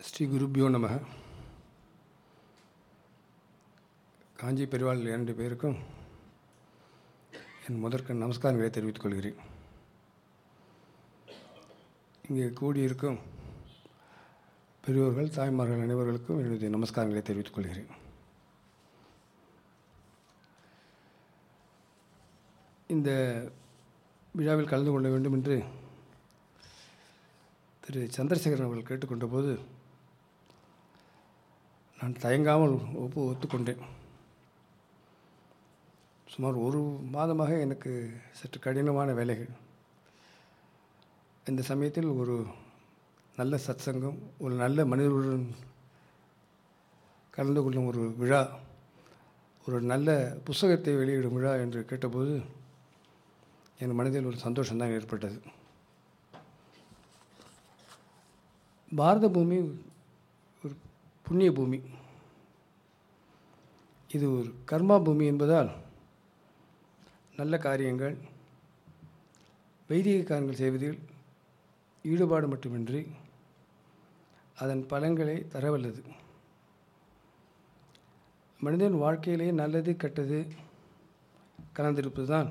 ஸ்ரீ குருபியோ நம காஞ்சி பெருவாள் இரண்டு பேருக்கும் என் முதற்க நமஸ்காரங்களை தெரிவித்துக் கொள்கிறேன் இங்கே கூடியிருக்கும் பெரியோர்கள் தாய்மார்கள் அனைவர்களுக்கும் என்னுடைய நமஸ்காரங்களை தெரிவித்துக் கொள்கிறேன் இந்த விழாவில் கலந்து கொள்ள வேண்டும் என்று திரு சந்திரசேகரன் அவர்கள் கேட்டுக்கொண்ட போது நான் தயங்காமல் ஒப்பு ஒத்துக்கொண்டேன் சுமார் ஒரு மாதமாக எனக்கு சற்று கடினமான வேலைகள் இந்த சமயத்தில் ஒரு நல்ல சத்சங்கம் ஒரு நல்ல மனிதர்களுடன் கலந்து கொள்ளும் ஒரு விழா ஒரு நல்ல புஸ்தகத்தை வெளியிடும் விழா என்று கேட்டபோது என் மனதில் ஒரு சந்தோஷம்தான் ஏற்பட்டது பாரத பூமி ஒரு புண்ணிய பூமி இது ஒரு கர்மா பூமி என்பதால் நல்ல காரியங்கள் வைதிக காரியங்கள் செய்வதில் ஈடுபாடு மட்டுமின்றி அதன் பலன்களை தரவல்லது மனிதன் வாழ்க்கையிலே நல்லது கெட்டது கலந்திருப்பது தான்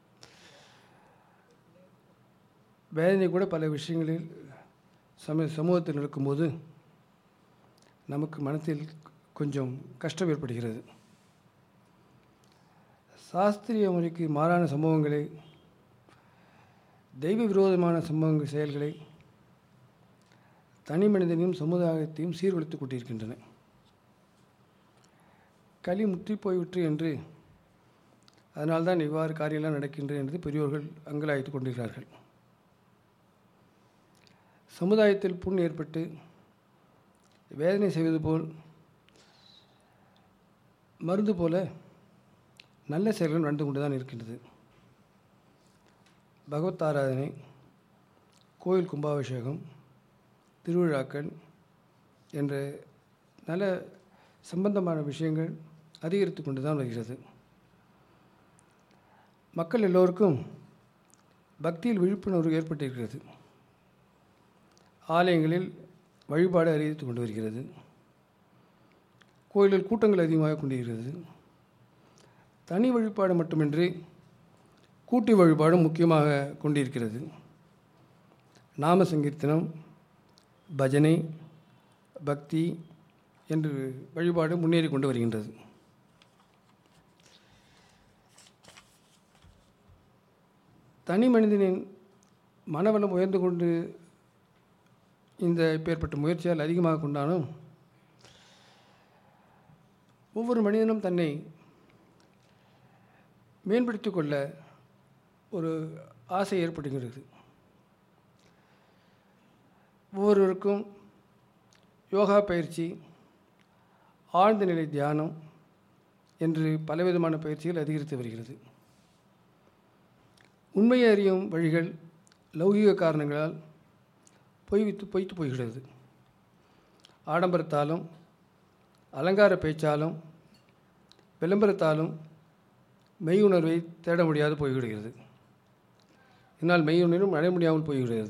வேதனை கூட பல விஷயங்களில் சம சமூகத்தில் இருக்கும்போது நமக்கு மனத்தில் கொஞ்சம் கஷ்டம் ஏற்படுகிறது சாஸ்திரிய முறைக்கு மாறான சம்பவங்களை தெய்வ விரோதமான சம்பவங்கள் செயல்களை தனி மனிதனையும் சமுதாயத்தையும் சீர்குலைத்து கொண்டிருக்கின்றன களி முற்றி போய்விட்டு என்று அதனால்தான் இவ்வாறு காரியெல்லாம் நடக்கின்றன என்று பெரியோர்கள் அங்கலாய்த்து கொண்டிருக்கிறார்கள் சமுதாயத்தில் புண் ஏற்பட்டு வேதனை செய்வது போல் மருந்து போல நல்ல செயல்கள் நடந்து கொண்டு தான் இருக்கின்றது பகவத் ஆராதனை கோயில் கும்பாபிஷேகம் திருவிழாக்கள் என்ற நல்ல சம்பந்தமான விஷயங்கள் அதிகரித்து கொண்டு தான் வருகிறது மக்கள் எல்லோருக்கும் பக்தியில் விழிப்புணர்வு ஏற்பட்டிருக்கிறது ஆலயங்களில் வழிபாடு அதிகரித்து கொண்டு வருகிறது கோயிலில் கூட்டங்கள் அதிகமாக கொண்டிருக்கிறது தனி வழிபாடு மட்டுமின்றி கூட்டி வழிபாடும் முக்கியமாக கொண்டிருக்கிறது நாம சங்கீர்த்தனம் பஜனை பக்தி என்று வழிபாடு முன்னேறி கொண்டு வருகின்றது தனி மனிதனின் மனவளம் உயர்ந்து கொண்டு இந்த இப்பேற்பட்ட முயற்சியால் அதிகமாக கொண்டாலும் ஒவ்வொரு மனிதனும் தன்னை மேம்படுத்தி கொள்ள ஒரு ஆசை ஏற்படுகிறது ஒவ்வொருவருக்கும் யோகா பயிற்சி ஆழ்ந்த நிலை தியானம் என்று பலவிதமான பயிற்சிகள் அதிகரித்து வருகிறது உண்மையை அறியும் வழிகள் லௌகிக காரணங்களால் பொய்வித்து பொய்த்து போய்கிறது ஆடம்பரத்தாலும் அலங்கார பேச்சாலும் விளம்பரத்தாலும் மெய்யுணர்வை தேட முடியாது போய்விடுகிறது இதனால் மெய்யுணர்வும் அடைய முடியாமல் போய்விடுகிறது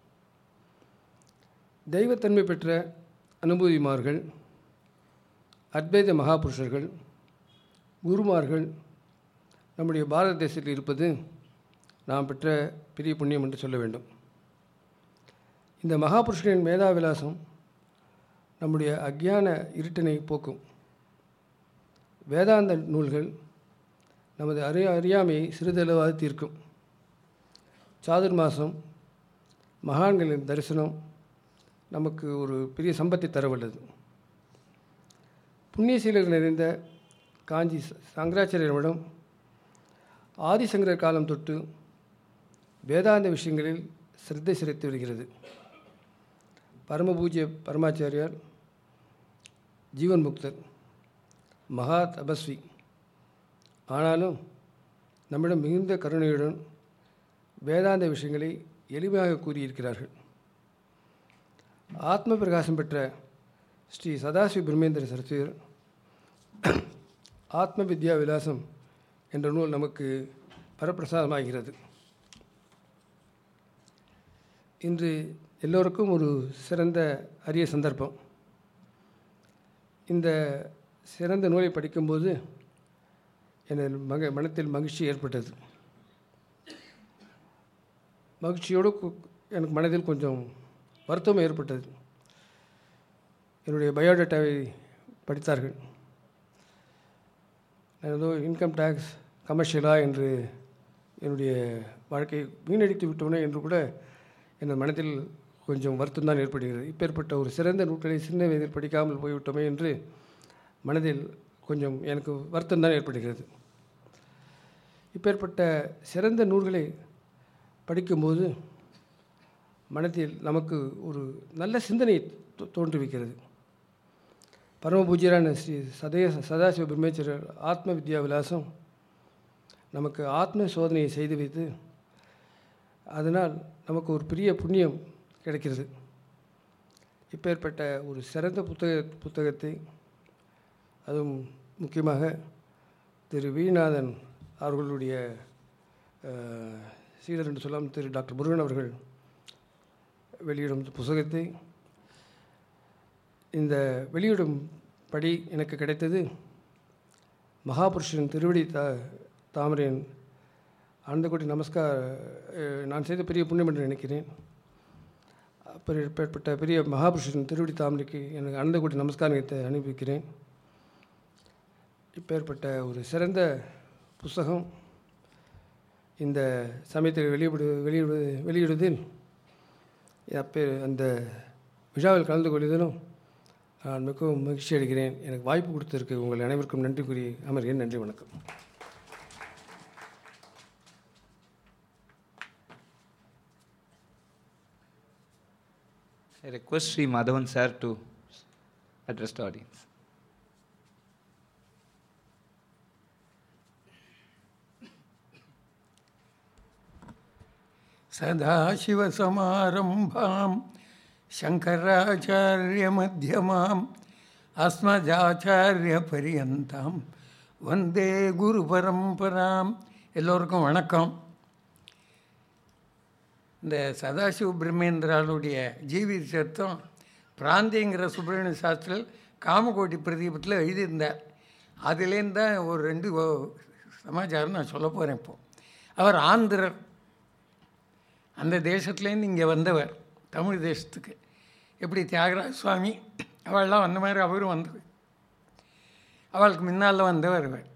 தெய்வத்தன்மை பெற்ற அனுபூதிமார்கள் அத்வைத மகாபுருஷர்கள் குருமார்கள் நம்முடைய பாரத தேசத்தில் இருப்பது நாம் பெற்ற பெரிய புண்ணியம் என்று சொல்ல வேண்டும் இந்த மகாபுருஷனின் மேதாவிலாசம் நம்முடைய அக்ஞான இருட்டினை போக்கும் வேதாந்த நூல்கள் நமது அறியா அறியாமையை சிறிதளவாக தீர்க்கும் சாதுர்மாசம் மகான்களின் தரிசனம் நமக்கு ஒரு பெரிய சம்பத்தை தரவல்லது புண்ணியசீலர்கள் நிறைந்த காஞ்சி சங்கராச்சாரியரிடம் ஆதிசங்கரர் காலம் தொட்டு வேதாந்த விஷயங்களில் சிரத்தை சிரித்து வருகிறது பரமபூஜ்ய பரமாச்சாரியார் ஜீவன் முக்தர் மகா தபஸ்வி ஆனாலும் நம்மிடம் மிகுந்த கருணையுடன் வேதாந்த விஷயங்களை எளிமையாக கூறியிருக்கிறார்கள் ஆத்ம பிரகாசம் பெற்ற ஸ்ரீ சதாசிவ பிரம்மேந்திர சரஸ்வதர் ஆத்ம வித்யா விலாசம் என்ற நூல் நமக்கு வரப்பிரசாதமாகிறது இன்று எல்லோருக்கும் ஒரு சிறந்த அரிய சந்தர்ப்பம் இந்த சிறந்த நூலை படிக்கும்போது எனது மக மனத்தில் மகிழ்ச்சி ஏற்பட்டது மகிழ்ச்சியோடு கு- எனக்கு மனதில் கொஞ்சம் வருத்தம் ஏற்பட்டது என்னுடைய பயோடேட்டாவை படித்தார்கள் நான் ஏதோ இன்கம் டேக்ஸ் கமர்ஷியலா என்று என்னுடைய வாழ்க்கையை வீணடித்து விட்டோனே என்று கூட எனது மனதில் கொஞ்சம் வருத்தம் தான் ஏற்படுகிறது இப்பேற்பட்ட ஒரு சிறந்த நூல்களை சின்ன வயதில் படிக்காமல் போய்விட்டோமே என்று மனதில் கொஞ்சம் எனக்கு வருத்தம் தான் ஏற்படுகிறது இப்பேற்பட்ட சிறந்த நூல்களை படிக்கும்போது மனதில் நமக்கு ஒரு நல்ல சிந்தனை தோ- தோன்றுவிக்கிறது பரம பூஜ்யரான ஸ்ரீ சதய சதாசிவ பிரம்மேஸ்வரர் ஆத்ம வித்யா விலாசம் நமக்கு ஆத்ம சோதனையை செய்து வைத்து அதனால் நமக்கு ஒரு பெரிய புண்ணியம் கிடைக்கிறது இப்பேற்பட்ட ஒரு சிறந்த புத்தக புத்தகத்தை அதுவும் முக்கியமாக திரு வீணாதன் அவர்களுடைய அஹ், சீடர் என்று சொல்லாம் திரு டாக்டர் முருகன் அவர்கள் வெளியிடும் இந்த புத்தகத்தை இந்த வெளியிடும் படி எனக்கு கிடைத்தது மகாபுருஷன் திருவடி தா தாமரையின் ஆனந்த கோடி நமஸ்கார் அஹ், நான் செய்த பெரிய புண்ணியம் என்று நினைக்கிறேன் அப்பேற்பட்ட பெரிய மகாபுருஷன் திருவடி தாமரைக்கு எனக்கு ஆனந்த கோடி நமஸ்காரத்தை அனுப்பிக்கிறேன் இப்பேற்பட்ட ஒரு சிறந்த புஸ்தகம் இந்த சமயத்தில் வெளியிடு வெளியிடு வெளியிடுவதில் அப்பே அந்த விழாவில் கலந்து கொள்வதிலும் நான் மிகவும் மகிழ்ச்சி அடைகிறேன் எனக்கு வாய்ப்பு கொடுத்ததற்கு உங்கள் அனைவருக்கும் நன்றி கூறி அமர்கிறேன் நன்றி வணக்கம் I request Sri Madhavan sir to address the audience. सदाशिवसमारम्भां शङ्कराचार्यमध्यमाम् अस्मदाचार्यपर्यन्तां வந்தே குரு பரம்பராம் எல்லோருக்கும் வணக்கம் இந்த சதாசிவ பிரம்மேந்திராளுடைய ஜீவி சத்தம் பிராந்திங்கிற சுப்பிரமணிய சாஸ்திரில் காமகோட்டி பிரதீபத்தில் எழுதியிருந்தார் அதுலேருந்து தான் ஒரு ரெண்டு ஓ- சமாச்சாரம் நான் சொல்ல போகிறேன் இப்போ அவர் ஆந்திரர் அந்த தேசத்துலேருந்து இங்கே வந்தவர் தமிழ் தேசத்துக்கு எப்படி தியாகராஜ சுவாமி அவள்லாம் வந்த மாதிரி அவரும் வந்தவர் அவளுக்கு முன்னால் வந்தவர் அவர்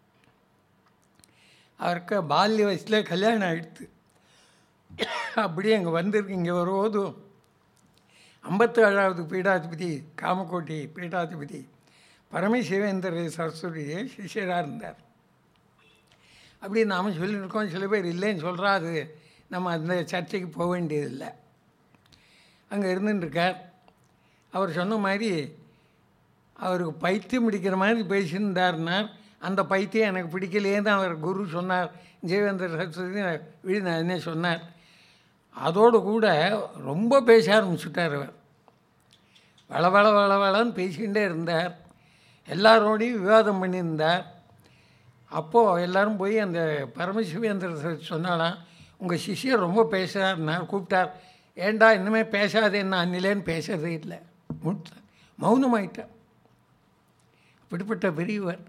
அவருக்கு பால்ய வயசில் கல்யாணம் ஆயிடுத்து அப்படியே அங்கே வந்திருக்கு இங்கே வரும்போது ஐம்பத்தேழாவது பீடாதிபதி காமக்கோட்டி பீடாதிபதி பரமசிவேந்திர சரஸ்வதியே சிஷ்யராக இருந்தார் அப்படி நாம் சொல்லியிருக்கோம் சில பேர் இல்லைன்னு சொல்கிறா அது நம்ம அந்த சர்ச்சைக்கு போக வேண்டியதில்லை அங்கே இருந்துட்டுருக்கார் அவர் சொன்ன மாதிரி அவருக்கு பைத்தியம் பிடிக்கிற மாதிரி பேசியிருந்தார்னார் அந்த பைத்தியம் எனக்கு பிடிக்கலையே தான் அவர் குரு சொன்னார் ஜெயவேந்திர சரஸ்வதி விழுந்த என்ன சொன்னார் அதோடு கூட ரொம்ப பேச ஆரம்பிச்சுட்டார் அவர் வள வள வள வளன்னு பேசிக்கிட்டே இருந்தார் எல்லாரோடையும் விவாதம் பண்ணியிருந்தார் அப்போது எல்லாரும் போய் அந்த பரமசிவேந்திர சார் சொன்னாலாம் உங்கள் சிஷ்யர் ரொம்ப பேசுகிறாருன்னார் கூப்பிட்டார் ஏண்டா இன்னுமே பேசாதேன்னு அன்னிலேன்னு பேசுறதே இல்லை முடித்தார் மௌனமாயிட்டார் அப்படிப்பட்ட பெரியவர்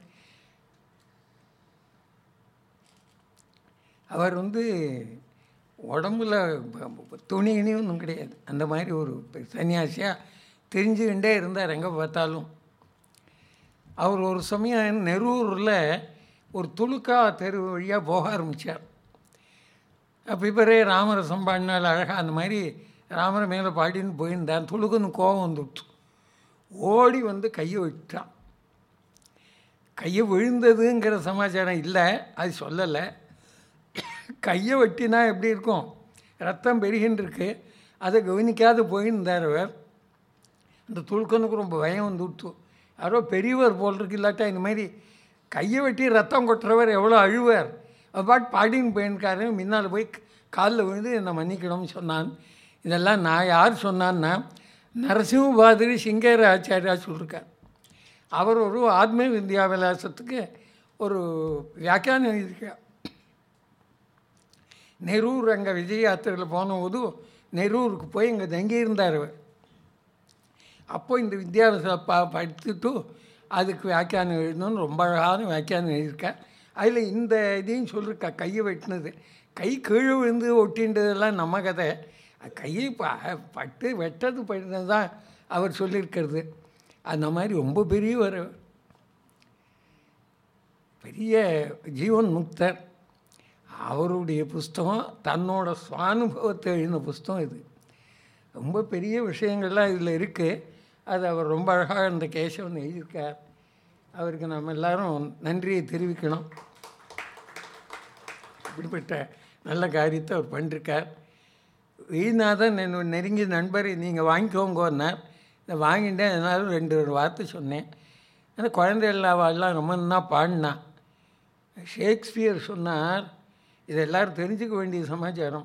அவர் வந்து உடம்புல துணி இனி ஒன்றும் கிடையாது அந்த மாதிரி ஒரு சன்னியாசியாக தெரிஞ்சுக்கிட்டே இருந்தார் எங்கே பார்த்தாலும் அவர் ஒரு சமயம் நெரூரில் ஒரு துளுக்கா தெரு வழியாக போக ஆரம்பித்தார் அப்போ இவரே ராமரை சம்பாடினால் அழகாக அந்த மாதிரி ராமரை மேலே பாடின்னு போயிருந்தான் துளுக்குன்னு கோபம் வந்துடுச்சு ஓடி வந்து கையை விட்டான் கையை விழுந்ததுங்கிற சமாச்சாரம் இல்லை அது சொல்லலை கையை வெட்டினா எப்படி இருக்கும் ரத்தம் பெருகின்னு இருக்கு அதை கவனிக்காத போயிருந்தார் அவர் அந்த துளுக்கனுக்கு ரொம்ப பயம் வந்து விட்டு யாரோ பெரியவர் போல் இருக்கு இல்லாட்டா இந்த மாதிரி கையை வெட்டி ரத்தம் கொட்டுறவர் எவ்வளோ அழுவார் அவர் பாட்டு பாடின்னு போயிருக்காரு முன்னால் போய் காலில் விழுந்து என்னை மன்னிக்கணும்னு சொன்னான் இதெல்லாம் நான் யார் சொன்னான்னா நரசிம்ம பாதிரி சிங்கேர ஆச்சாரியா சொல்லியிருக்கார் அவர் ஒரு ஆத்ம வித்யா விலாசத்துக்கு ஒரு வியாக்கியானம் எழுதியிருக்கார் நெரூர் அங்கே விஜய யாத்திரையில் போனபோது நெரூருக்கு போய் இங்கே தங்கியிருந்தார் அவர் அப்போ இந்த வித்யாரச ப படிச்சுட்டு அதுக்கு வியாக்கியானம் எழுதணும்னு ரொம்ப அழகான வியாக்கியானம் எழுதியிருக்கேன் அதில் இந்த இதையும் சொல்லியிருக்கா கையை வெட்டினது கை கீழே விழுந்து ஒட்டின்றதெல்லாம் நம்ம கதை அது கையை ப பட்டு வெட்டது பண்ணினது தான் அவர் சொல்லியிருக்கிறது அந்த மாதிரி ரொம்ப பெரிய ஒரு பெரிய ஜீவன் முக்தர் அவருடைய புஸ்தகம் தன்னோட சுவானுபவத்தை எழுதின புஸ்தகம் இது ரொம்ப பெரிய விஷயங்கள்லாம் இதில் இருக்குது அது அவர் ரொம்ப அழகாக இந்த கேசவன் எழுதியிருக்கார் அவருக்கு நம்ம எல்லாரும் நன்றியை தெரிவிக்கணும் இப்படிப்பட்ட நல்ல காரியத்தை அவர் பண்ணிருக்கார் வீணாதான் என்னோட நெருங்கிய நண்பர் நீங்கள் வாங்கிக்கோங்கன்னார் இதை வாங்கிட்டேன் அதனால ரெண்டு ஒரு வார்த்தை சொன்னேன் அந்த குழந்தைகள் அவெல்லாம் ரொம்ப நல்லா பாடினா ஷேக்ஸ்பியர் சொன்னார் இது எல்லாரும் தெரிஞ்சுக்க வேண்டிய சமாச்சாரம்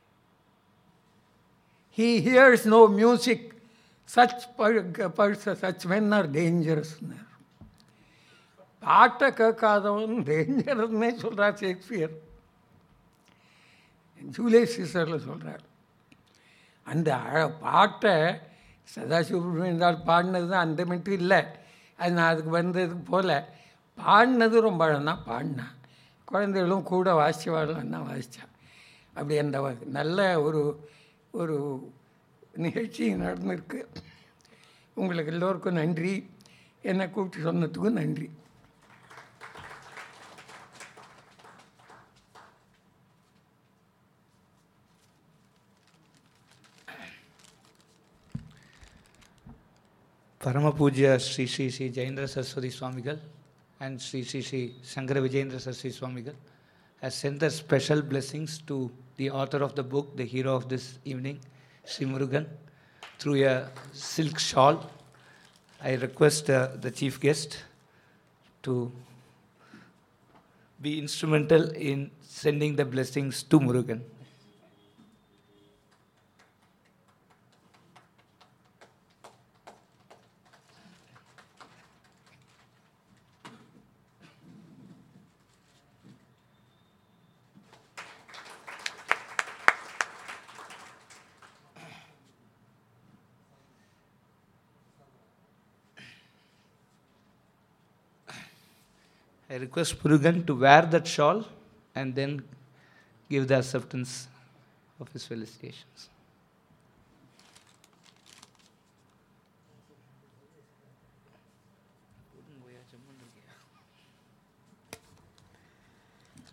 he hears no music such purse such men are டேஞ்சரஸ்னார் பாட்டை கேட்காதவன் டேஞ்சரஸ்னே சொல்கிறார் ஷேக்ஸ்பியர் ஜூலியஸ் சீசரில் சொல்கிறார் அந்த அழ பாட்டை சதாசிவபுரம் பாடினது தான் அந்த மட்டும் இல்லை அது நான் அதுக்கு வந்ததுக்கு போல் பாடினது ரொம்ப அழகாக பாடினான் குழந்தைகளும் கூட வாசித்து வாழலாம் வாசித்தான் அப்படி அந்த வ- நல்ல ஒரு ஒரு நிகழ்ச்சி நடந்திருக்கு உங்களுக்கு எல்லோருக்கும் நன்றி என்னை கூப்பிட்டு சொன்னதுக்கும் நன்றி Parama Puja Sri Sri Sri Jayendra Saraswati Swamigal and Sri Sri Sri Shankara Vijayendra Saraswati Swamigal has sent their special blessings to the author of the book, the hero of this evening, Sri Murugan, through a silk shawl. I request uh, the chief guest to be instrumental in sending the blessings to Murugan. I request Murugan to wear that shawl and then give the acceptance of his felicitations.